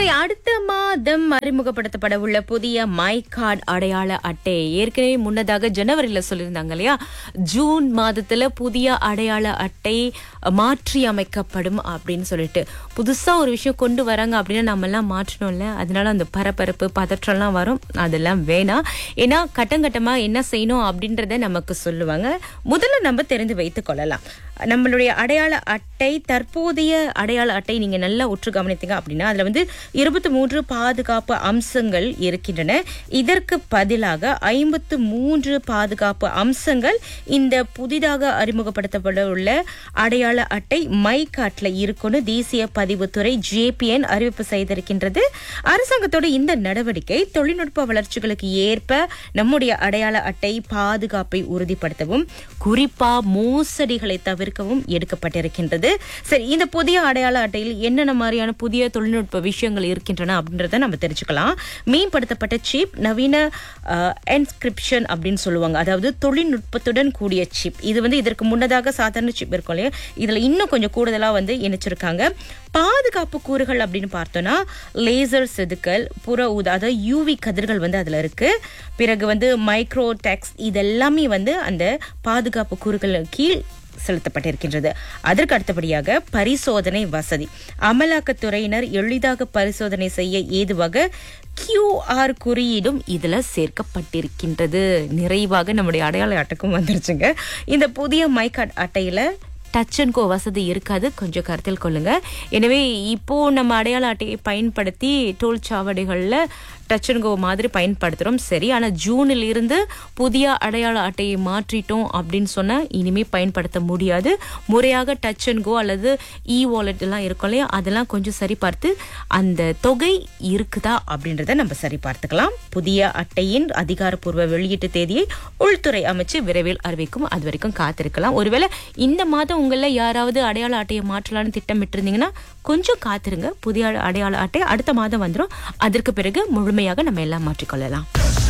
சரி அடுத்த மாதம் அறிமுகப்படுத்தப்பட உள்ள புதிய மை கார்டு அடையாள அட்டை ஏற்கனவே முன்னதாக ஜனவரியில சொல்லியிருந்தாங்க இல்லையா ஜூன் மாதத்துல புதிய அடையாள அட்டை மாற்றி அமைக்கப்படும் அப்படின்னு சொல்லிட்டு புதுசா ஒரு விஷயம் கொண்டு வராங்க அப்படின்னா நம்ம எல்லாம் மாற்றணும்ல அதனால அந்த பரபரப்பு பதற்றம்லாம் வரும் அதெல்லாம் வேணாம் ஏன்னா கட்டங்கட்டமா என்ன செய்யணும் அப்படின்றத நமக்கு சொல்லுவாங்க முதல்ல நம்ம தெரிந்து வைத்துக் கொள்ளலாம் நம்மளுடைய அடையாள அட்டை தற்போதைய அடையாள அட்டை நீங்க நல்லா உற்று கவனித்தீங்க அப்படின்னா அதுல வந்து இருபத்தி மூன்று பாதுகாப்பு அம்சங்கள் இருக்கின்றன இதற்கு பதிலாக ஐம்பத்து மூன்று பாதுகாப்பு அம்சங்கள் இந்த புதிதாக அறிமுகப்படுத்தப்பட உள்ள அடையாள அட்டை மை காட்ல இருக்குன்னு தேசிய பதிவுத்துறை ஜேபிஎன் அறிவிப்பு செய்திருக்கின்றது அரசாங்கத்தோட இந்த நடவடிக்கை தொழில்நுட்ப வளர்ச்சிகளுக்கு ஏற்ப நம்முடைய அடையாள அட்டை பாதுகாப்பை உறுதிப்படுத்தவும் குறிப்பா மோசடிகளை தவிர்க்கவும் எடுக்கப்பட்டிருக்கின்றது சரி இந்த புதிய அடையாள அட்டையில் என்னென்ன மாதிரியான புதிய தொழில்நுட்ப விஷயங்கள் இருக்கின்றன அப்படின்றத நம்ம தெரிஞ்சுக்கலாம் மேம்படுத்தப்பட்ட சிப் நவீன என்ஸ்கிரிப்ஷன் அப்படின்னு சொல்லுவாங்க அதாவது தொழில்நுட்பத்துடன் கூடிய சிப் இது வந்து இதற்கு முன்னதாக சாதாரண சிப் இருக்கும் இல்லையா இதுல இன்னும் கொஞ்சம் கூடுதலா வந்து இணைச்சிருக்காங்க பாதுகாப்பு கூறுகள் அப்படின்னு பார்த்தோம்னா லேசர் செதுக்கல் புற ஊதா அதாவது யூவி கதிர்கள் வந்து அதுல இருக்கு பிறகு வந்து மைக்ரோ டெக்ஸ் இதெல்லாமே வந்து அந்த பாதுகாப்பு கூறுகள் கீழ் செலுத்தப்பட்டிருக்கின்றது அதற்கு அடுத்தபடியாக பரிசோதனை வசதி அமலாக்கத்துறையினர் எளிதாக பரிசோதனை செய்ய ஏதுவாக கியூஆர் குறியீடும் இதுல சேர்க்கப்பட்டிருக்கின்றது நிறைவாக நம்முடைய அடையாள அட்டைக்கும் வந்துருச்சுங்க இந்த புதிய மைகார்ட் அட்டையில டச் அண்ட் கோ வசதி இருக்காது கொஞ்சம் கருத்தில் கொள்ளுங்க எனவே இப்போ நம்ம அடையாள அட்டையை பயன்படுத்தி டோல் சாவடிகளில் டச் அண்ட் கோ மாதிரி பயன்படுத்துகிறோம் சரி ஆனால் ஜூனில் இருந்து புதிய அடையாள அட்டையை மாற்றிட்டோம் அப்படின்னு சொன்னால் இனிமே பயன்படுத்த முடியாது முறையாக டச் அண்ட் கோ அல்லது இ வாலெட் எல்லாம் இருக்கும் இல்லையா அதெல்லாம் கொஞ்சம் சரி பார்த்து அந்த தொகை இருக்குதா அப்படின்றத நம்ம சரி பார்த்துக்கலாம் புதிய அட்டையின் அதிகாரப்பூர்வ வெளியீட்டு தேதியை உள்துறை அமைச்சு விரைவில் அறிவிக்கும் அது வரைக்கும் காத்திருக்கலாம் ஒருவேளை இந்த மாதம் உங்களில் யாராவது அடையாள அட்டையை மாற்றலாம்னு திட்டமிட்டு இருந்தீங்கன்னா கொஞ்சம் காத்திருங்க புதிய அடையாள அட்டை அடுத்த மாதம் வந்துடும் அதற்கு பிறகு முழுமையாக நம்ம எல்லாம் மாற்றிக்கொள்ளலாம்